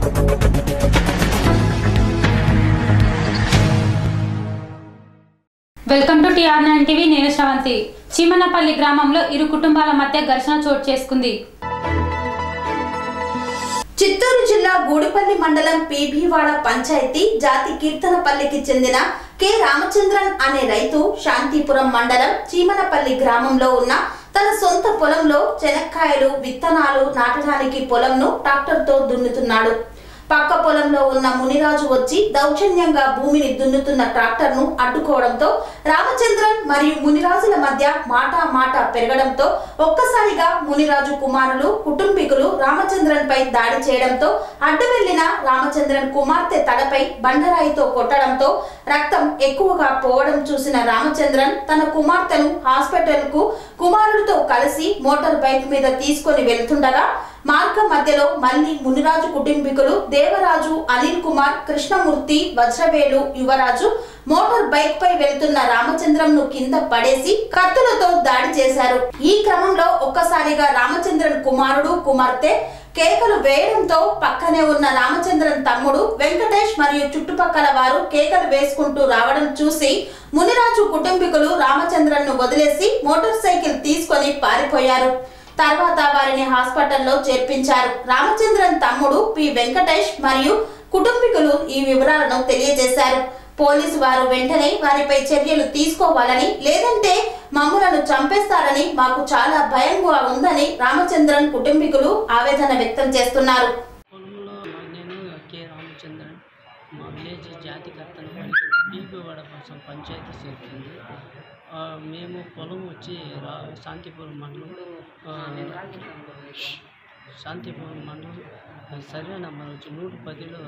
Welcome to TR nine TV నేను శ్రవంతి చీమనపల్లి గ్రామంలో ఇరు కుటుంబాల మధ్య ఘర్షణ చోటు చేసుకుంది చిత్తూరు జిల్లా గూడిపల్లి మండలం పీబీవాడ పంచాయతీ జాతి కీర్తనపల్లికి చెందిన కె రామచంద్రన్ అనే రైతు శాంతిపురం మండలం చీమనపల్లి గ్రామంలో ఉన్న తన సొంత పొలంలో చెనక్కాయలు విత్తనాలు నాటడానికి పొలంను ట్రాక్టర్తో దున్నుతున్నాడు పక్క పొలంలో ఉన్న మునిరాజు వచ్చి దౌర్జన్యంగా భూమిని దున్నుతున్న ట్రాక్టర్ను అడ్డుకోవడంతో రామచంద్రన్ మరియు మునిరాజుల మధ్య మాట మాట పెరగడంతో ఒక్కసారిగా మునిరాజు కుమారులు కుటుంబీకులు రామచంద్రన్ పై దాడి చేయడంతో అడ్డు వెళ్లిన రామచంద్రన్ కుమార్తె తలపై బండరాయితో కొట్టడంతో రక్తం ఎక్కువగా పోవడం చూసిన రామచంద్రన్ తన కుమార్తెను హాస్పిటల్ కు కుమారుడితో కలిసి మోటార్ బైక్ మీద తీసుకొని వెళ్తుండగా మార్గం మధ్యలో మళ్ళీ మునిరాజు కుటుంబీకులు దేవరాజు అనిల్ కుమార్ కృష్ణమూర్తి వజ్రవేలు యువరాజు మోటార్ బైక్ పై వెళ్తున్న రామచంద్రంను కింద పడేసి కత్తులతో దాడి చేశారు ఈ క్రమంలో ఒక్కసారిగా రామచంద్రన్ కుమారుడు కుమార్తె కేకలు వేయడంతో పక్కనే ఉన్న రామచంద్రన్ తమ్ముడు వెంకటేష్ మరియు చుట్టుపక్కల వారు కేకలు వేసుకుంటూ రావడం చూసి మునిరాజు కుటుంబీకులు రామచంద్రన్ ను వదిలేసి మోటార్ సైకిల్ తీసుకొని పారిపోయారు తర్వాత వారిని హాస్పిటల్లో చేర్పించారు రామచంద్రన్ తమ్ముడు పి వెంకటేష్ మరియు కుటుంబీకులు ఈ వివరాలను తెలియజేశారు పోలీసు వారు వెంటనే వారిపై చర్యలు తీసుకోవాలని లేదంటే మమ్ములను చంపేస్తారని మాకు చాలా భయంగా ఉందని రామచంద్రన్ కుటుంబీకులు ఆవేదన వ్యక్తం చేస్తున్నారు పొలంలో నేను కె రామచంద్రన్ మా విలేజ్ జాతికర్తను పీపీవాడ కోసం పంచాయతీ చేరుతుంది ఆ, మేము పొలం వచ్చి రా శాంతిపురం మండలం ఆ, శాంతిపురం మండలం ఆ, సర్వే నెంబర్ వచ్చి నూట పదిలో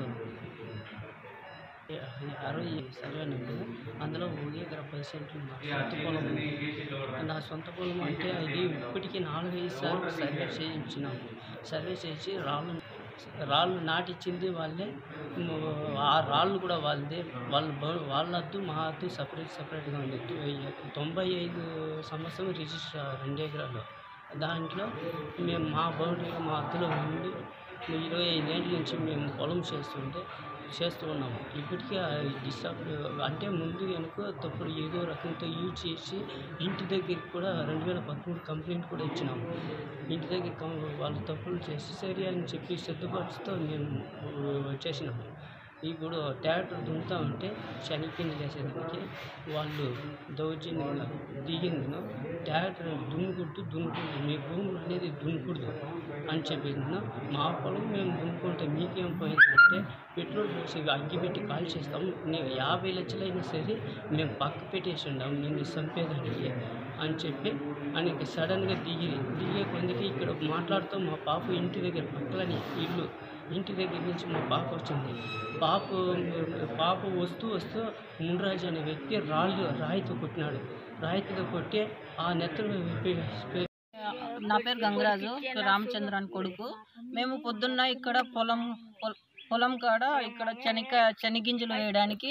అరవై సర్వే నెంబర్ అందులో ఒక ఎకరా పది సెంట్లు మా సొంత పొలం ఉంది. నా సొంత పొలం అంటే ఇది ఇప్పటికీ నాలుగైదు సార్లు సర్వే చేయించినాము సర్వే చేసి రాళ్ళు రాళ్ళు నాటిచ్చింది వాళ్ళే ము- ఆ రాళ్ళు కూడా వాళ్ళదే వాళ్ళ బ- వాళ్ళ హద్దు మా హద్దు సపరేట్ సపరేట్గా ఉంది తొ- తొంభై ఐదు సంవత్సరం రిజిస్టర్ రెండు ఎకరాలు దాంట్లో మేము మా బౌండరీ మా హద్దులో ఉండి ఇరవై ఐదేళ్ళ నుంచి మేము పొలం చేస్తుంటే చేస్తూ ఉన్నాము ఇప్పటికీ డిస్టర్బ్ అంటే ముందు వెనుక తప్పుడు ఏదో రకంతో యూజ్ చేసి ఇంటి దగ్గరికి కూడా రెండు వేల పదమూడు కంప్లైంట్ కూడా ఇచ్చినాము ఇంటి దగ్గర కం- వాళ్ళు తప్పులు చేసి సరే అని చెప్పి సిద్ధపరుచుతో మేము వచ్చేసినాము ఇప్పుడు ట్యాక్టర్ దున్నుతా ఉంటే శనికింది చేసేదానికి వాళ్ళు దౌర్జన్యంగా దిగింది ట్యాక్టర్ దున్నుకుంటూ దున్నుకుంటూ మీ భూములు అనేది దున్నుకూడదు అని చెప్పింది మా పొలం మేము దున్నుకుంటే మీకేం పోయిందంటే పెట్రోల్ పోసి అగ్గి పెట్టి కాల్ చేస్తాం నీకు యాభై లక్షలైనా సరే మేము పక్క పెట్టేసి ఉండాము నిన్ను చంపేదానికి అని చెప్పి ఆయనకి సడన్గా దిగి దిగే కొందికి ఇక్కడ మాట్లాడుతూ మా పాప ఇంటి దగ్గర పక్కలని ఇల్లు ఇంటి దగ్గర నుంచి మా పాప వచ్చింది పాప పాప వస్తూ వస్తూ మున్రాజు అనే వ్యక్తి రాళ్ళు రాయితో కొట్టినాడు రాయితో కొట్టి ఆ నెత్తలో విప్పి- నా పేరు గంగరాజు రామచంద్ర అని కొడుకు మేము పొద్దున్న ఇక్కడ పొలం పొల్- పొలం కాడ ఇక్కడ శనగ శనగింజలు వేయడానికి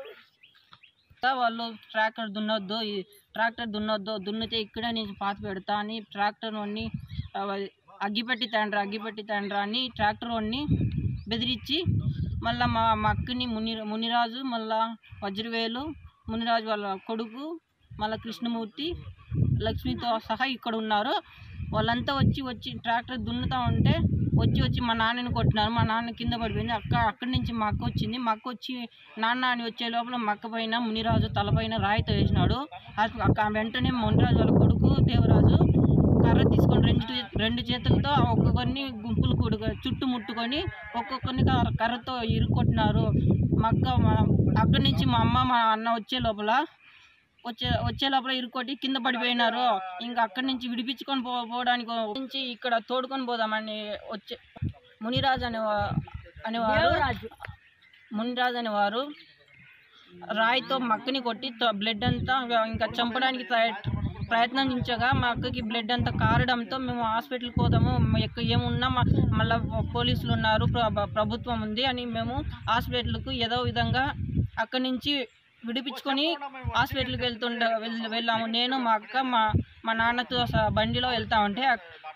వాళ్ళు ట్రాక్టర్ దున్నొద్దు ఈ ట్రాక్టర్ దున్నొద్దు దున్నితే ఇక్కడే నేను పాతి పెడతా అని ట్రాక్టర్ వాడిని అగ్గిపెట్టి తండ్రా అగ్గిపెట్టి తండ్రా అని ట్రాక్టర్ వాడిని బెదిరించి మళ్ళీ మా మా అక్కని ముని మునిరాజు మళ్ళా వజ్రవేలు మునిరాజు వాళ్ళ కొడుకు మళ్ళీ కృష్ణమూర్తి లక్ష్మితో సహా ఇక్కడ ఉన్నారు వాళ్ళంతా వచ్చి వచ్చి ట్రాక్టర్ దున్నుతా ఉంటే వచ్చి వచ్చి మా నాన్నని కొట్టినారు మా నాన్న కింద పడిపోయింది అక్క అక్కడి నుంచి మా అక్క వచ్చింది మా అక్క వచ్చి నాన్న అని వచ్చే లోపల మా అక్క పైన మునిరాజు తలపైన రాయితో వేసినాడు అక్క అక్క వెంటనే మునిరాజు వాళ్ళ కొడుకు దేవరాజు కర్ర తీసుకొని రెండు చే- రెండు చేతులతో ఒక్కొక్కరిని గుంపులు కూడుగా చుట్టుముట్టుకొని ఒక్కొక్కరిని కర్ర- కర్రతో ఇరుక్కొట్టినారు మా అక్క మా- అక్కడి నుంచి మా అమ్మ మా అన్న వచ్చే లోపల వచ్చే వచ్చే లోపల ఇరుక్కొట్టి కింద పడిపోయినారు ఇంకా అక్కడి నుంచి విడిపించుకొని పో పోవడానికి నుంచి ఇక్కడ తోడుకొని పోదామని వచ్చే మునిరాజు అనే అనేవారు మునిరాజు అనేవారు రాయితో మక్కని కొట్టి త- బ్లడ్ అంతా ఇంకా చంపడానికి ప్రయత్ ప్రయత్నించగా మా అక్కకి బ్లడ్ అంతా కారడంతో మేము హాస్పిటల్కి పోదాము ఎక్క ఏమున్నా మా మళ్ళీ పోలీసులు ఉన్నారు ప్ర- ప్రభుత్వం ఉంది అని మేము హాస్పిటల్కు ఏదో విధంగా అక్కడి నుంచి విడిపించుకొని హాస్పిటల్కి వెళ్తుండ వెళ్- వెళ్ళాము నేను మా అక్క మా మా నాన్నతో స- బండిలో వెళ్తా ఉంటే అక్-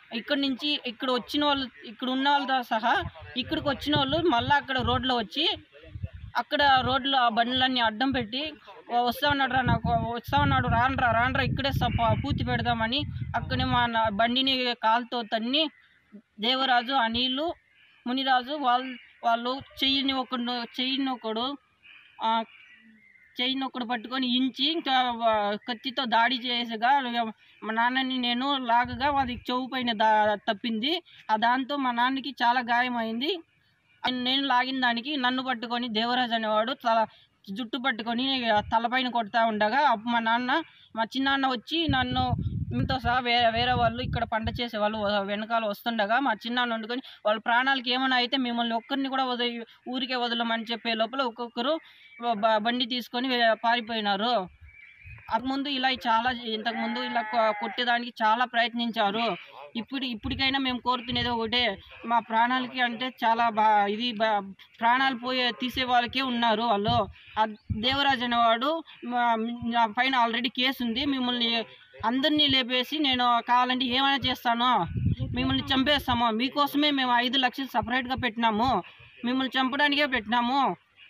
ఇక్కడ నుంచి ఇక్కడ వచ్చిన వాళ్ళు ఇక్కడ ఉన్న వాళ్ళతో సహా ఇక్కడికి వచ్చిన వాళ్ళు మళ్ళీ అక్కడ రోడ్లో వచ్చి అక్కడ రోడ్లో ఆ బండ్లన్నీ అడ్డం పెట్టి "ఓ, వస్తా ఉన్నాడు రా నాకు వస్తా ఉన్నాడు రానరా రానరా ఇక్కడే సప పూర్తి పెడదామని అక్కడే మా నా బండిని కాలుతో తన్ని దేవరాజు అనిలు మునిరాజు వాళ్ళు వాళ్ళు చెయ్యిని ఒకడు చెయ్యిని ఒకడు ఆ, చెయ్యిని ఒకడు పట్టుకొని ఇంచి ఇంకా వా- కత్తితో దాడి చేసగా మా నాన్నని నేను లాగగా అది చెవు పైన దా తప్పింది ఆ దాంతో మా నాన్నకి చాలా గాయమైంది ఆయన నేను లాగిన దానికి నన్ను పట్టుకొని దేవరాజ్ అనేవాడు తల జుట్టు పట్టుకొని తలపైన కొడతా ఉండగా అప్పుడు మా నాన్న మా చిన్నాన్న వచ్చి నన్ను ఇంతో సహా వేరే వేరే వాళ్ళు ఇక్కడ పంట చేసే వాళ్ళు వ- వెనకాల వస్తుండగా మా చిన్నాన్న వండుకొని వాళ్ళ ప్రాణాలకి ఏమైనా అయితే మిమ్మల్ని ఒక్కరిని కూడా వదిలి ఊరికే వదలమని చెప్పే లోపల ఒక్కొక్కరు బ- బండి తీసుకొని వే- పారిపోయినారు ముందు ఇలా చాలా ఇంతకు ముందు ఇలా కొ- కొట్టేదానికి చాలా ప్రయత్నించారు ఇప్పుడు ఇప్పటికైనా మేము కోరుకునేది ఒకటే మా ప్రాణాలకి అంటే చాలా బా ఇది బా ప్రాణాలు పోయే తీసే వాళ్ళకే ఉన్నారు వాళ్ళు ఆ దేవరాజ్ అనేవాడు మా- నా పైన ఆల్రెడీ కేసు ఉంది మిమ్మల్ని అందరినీ లేపేసి నేను కావాలంటే ఏమైనా చేస్తాను మిమ్మల్ని చంపేస్తాము మీకోసమే మేము ఐదు లక్షలు సపరేట్గా పెట్టినాము మిమ్మల్ని చంపడానికే పెట్టినాము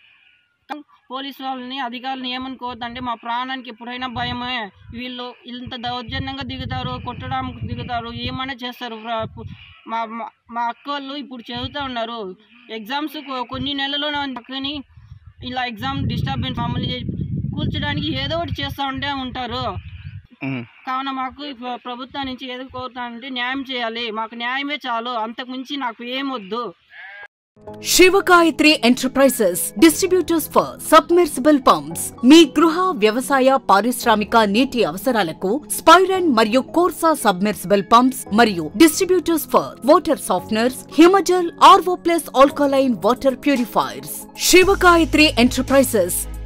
పోలీసు వాళ్ళని అధికారులను ఏమనుకోవద్దంటే మా ప్రాణానికి ఎప్పుడైనా భయమే వీళ్ళు ఇంత దౌర్జన్యంగా దిగుతారు కొట్టడానికి దిగుతారు ఏమైనా చేస్తారు ప్ర- మా మా- మా అక్క వాళ్ళు ఇప్పుడు చదువుతూ ఉన్నారు ఎగ్జామ్స్ కొ- కొన్ని నెలల్లోనే పక్కని ఇలా ఎగ్జామ్ డిస్టర్బెన్స్ మామూలు చేసి కూర్చోడానికి ఏదో ఒకటి చేస్తూ ఉంటే ఉంటారు కావున మాకు ఈ ప్ర- ప్రభుత్వం నుంచి ఏదో కోరుతానంటే న్యాయం చేయాలి మాకు న్యాయమే చాలు అంతకు మించి నాకు ఏం వద్దు Shivagayatri enterprises distributors for submersible pumps మీ గృహ వ్యవసాయ పారిశ్రామిక నీటి అవసరాలకు స్పైరన్ మరియు కోర్సా సబ్మెర్సిబుల్ పంప్స్ మరియు distributors for water softeners Himajal RO plus alkaline water purifiers Shivagayatri enterprises